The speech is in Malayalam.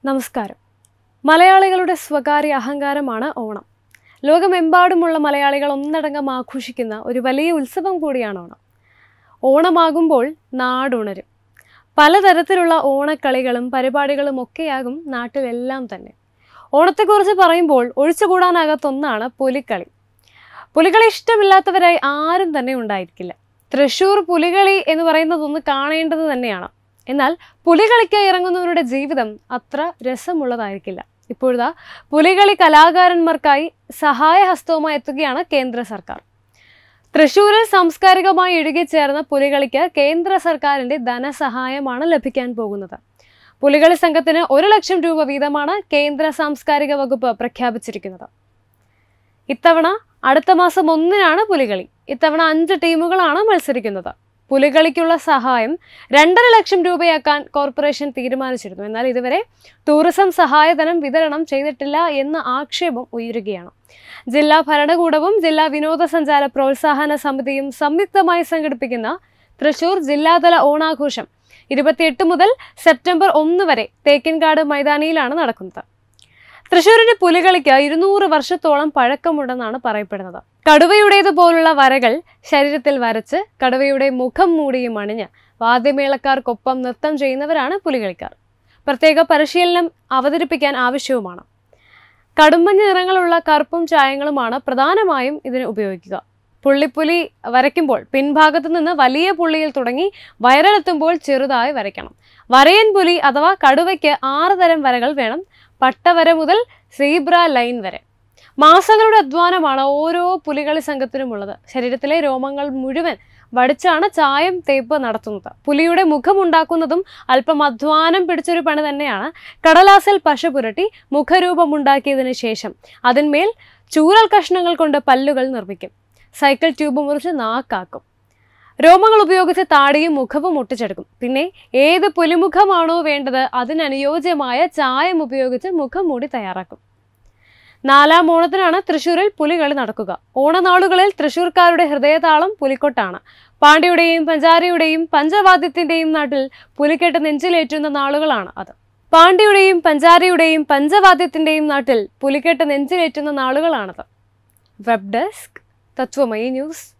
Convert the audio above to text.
നമസ്കാരം മലയാളികളുടെ സ്വകാര്യ അഹങ്കാരമാണ് ഓണം ലോകമെമ്പാടുമുള്ള മലയാളികൾ ഒന്നടങ്കം ആഘോഷിക്കുന്ന ഒരു വലിയ ഉത്സവം കൂടിയാണ് ഓണം ഓണമാകുമ്പോൾ നാടുണരും പലതരത്തിലുള്ള ഓണക്കളികളും പരിപാടികളും ഒക്കെയാകും നാട്ടിലെല്ലാം തന്നെ ഓണത്തെക്കുറിച്ച് പറയുമ്പോൾ ഒഴിച്ചുകൂടാനാകാത്ത ഒന്നാണ് പുലിക്കളി പുലികളി ഇഷ്ടമില്ലാത്തവരായി ആരും തന്നെ ഉണ്ടായിരിക്കില്ല തൃശ്ശൂർ പുലികളി എന്ന് പറയുന്നത് ഒന്ന് കാണേണ്ടത് തന്നെയാണ് എന്നാൽ പുലികളിക്ക് ഇറങ്ങുന്നവരുടെ ജീവിതം അത്ര രസമുള്ളതായിരിക്കില്ല ഇപ്പോഴതാ പുലികളി കലാകാരന്മാർക്കായി സഹായഹസ്തവുമായി എത്തുകയാണ് കേന്ദ്ര സർക്കാർ തൃശൂരിൽ സാംസ്കാരികമായി ഇഴുകിച്ചേർന്ന പുലികളിക്ക് കേന്ദ്ര സർക്കാരിന്റെ ധനസഹായമാണ് ലഭിക്കാൻ പോകുന്നത് പുലികളി സംഘത്തിന് ഒരു ലക്ഷം രൂപ വീതമാണ് കേന്ദ്ര സാംസ്കാരിക വകുപ്പ് പ്രഖ്യാപിച്ചിരിക്കുന്നത് ഇത്തവണ അടുത്ത മാസം ഒന്നിനാണ് പുലികളി ഇത്തവണ അഞ്ച് ടീമുകളാണ് മത്സരിക്കുന്നത് പുലികളിക്കുള്ള സഹായം രണ്ടര ലക്ഷം രൂപയാക്കാൻ കോർപ്പറേഷൻ തീരുമാനിച്ചിരുന്നു എന്നാൽ ഇതുവരെ ടൂറിസം സഹായധനം വിതരണം ചെയ്തിട്ടില്ല എന്ന ആക്ഷേപം ഉയരുകയാണ് ജില്ലാ ഭരണകൂടവും ജില്ലാ വിനോദസഞ്ചാര പ്രോത്സാഹന സമിതിയും സംയുക്തമായി സംഘടിപ്പിക്കുന്ന തൃശൂർ ജില്ലാതല ഓണാഘോഷം ഇരുപത്തിയെട്ട് മുതൽ സെപ്റ്റംബർ ഒന്ന് വരെ തേക്കിൻകാട് മൈതാനിയിലാണ് നടക്കുന്നത് തൃശ്ശൂരിന്റെ പുലികളിക്ക് ഇരുന്നൂറ് വർഷത്തോളം പഴക്കമുണ്ടെന്നാണ് പറയപ്പെടുന്നത് കടുവയുടേതുപോലുള്ള വരകൾ ശരീരത്തിൽ വരച്ച് കടുവയുടെ മുഖം മൂടിയും അണിഞ്ഞ് വാദ്യമേളക്കാർക്കൊപ്പം നൃത്തം ചെയ്യുന്നവരാണ് പുലികളിക്കാർ പ്രത്യേക പരിശീലനം അവതരിപ്പിക്കാൻ ആവശ്യവുമാണ് കടുംമഞ്ഞ നിറങ്ങളുള്ള കറുപ്പും ചായങ്ങളുമാണ് പ്രധാനമായും ഇതിന് ഉപയോഗിക്കുക പുള്ളിപ്പുലി വരയ്ക്കുമ്പോൾ പിൻഭാഗത്തു നിന്ന് വലിയ പുള്ളിയിൽ തുടങ്ങി വയറിലെത്തുമ്പോൾ ചെറുതായി വരയ്ക്കണം വരയൻ പുലി അഥവാ കടുവയ്ക്ക് ആറ് തരം വരകൾ വേണം പട്ടവര മുതൽ സീബ്ര ലൈൻ വരെ മാസങ്ങളുടെ അധ്വാനമാണ് ഓരോ പുലികളി സംഘത്തിനുമുള്ളത് ശരീരത്തിലെ രോമങ്ങൾ മുഴുവൻ വടിച്ചാണ് ചായം തേപ്പ് നടത്തുന്നത് പുലിയുടെ മുഖം ഉണ്ടാക്കുന്നതും അല്പം അധ്വാനം പിടിച്ചൊരു പണി തന്നെയാണ് കടലാസിൽ പശ പുരട്ടി മുഖരൂപമുണ്ടാക്കിയതിനു ശേഷം അതിന്മേൽ ചൂരൽ കഷ്ണങ്ങൾ കൊണ്ട് പല്ലുകൾ നിർമ്മിക്കും സൈക്കിൾ ട്യൂബ് മുറിച്ച് നാക്കാക്കും രോമങ്ങൾ ഉപയോഗിച്ച് താടിയും മുഖവും ഒട്ടിച്ചെടുക്കും പിന്നെ ഏത് പുലിമുഖമാണോ വേണ്ടത് അതിനനുയോജ്യമായ ചായം ഉപയോഗിച്ച് മുഖം മൂടി തയ്യാറാക്കും നാലാം ഓണത്തിനാണ് തൃശ്ശൂരിൽ പുലികളി നടക്കുക ഓണനാളുകളിൽ തൃശ്ശൂർക്കാരുടെ ഹൃദയതാളം പുലിക്കൊട്ടാണ് പാണ്ഡ്യയുടെയും പഞ്ചാരിയുടെയും പഞ്ചവാദ്യത്തിന്റെയും നാട്ടിൽ പുലിക്കെട്ട് നെഞ്ചിലേറ്റുന്ന നാളുകളാണ് അത് പാണ്ഡ്യയുടെയും പഞ്ചാരിയുടെയും പഞ്ചവാദ്യത്തിന്റെയും നാട്ടിൽ പുലിക്കെട്ട് നെഞ്ചിലേറ്റുന്ന നാളുകളാണത് വെബ് ഡെസ്ക് തത്വമയി ന്യൂസ്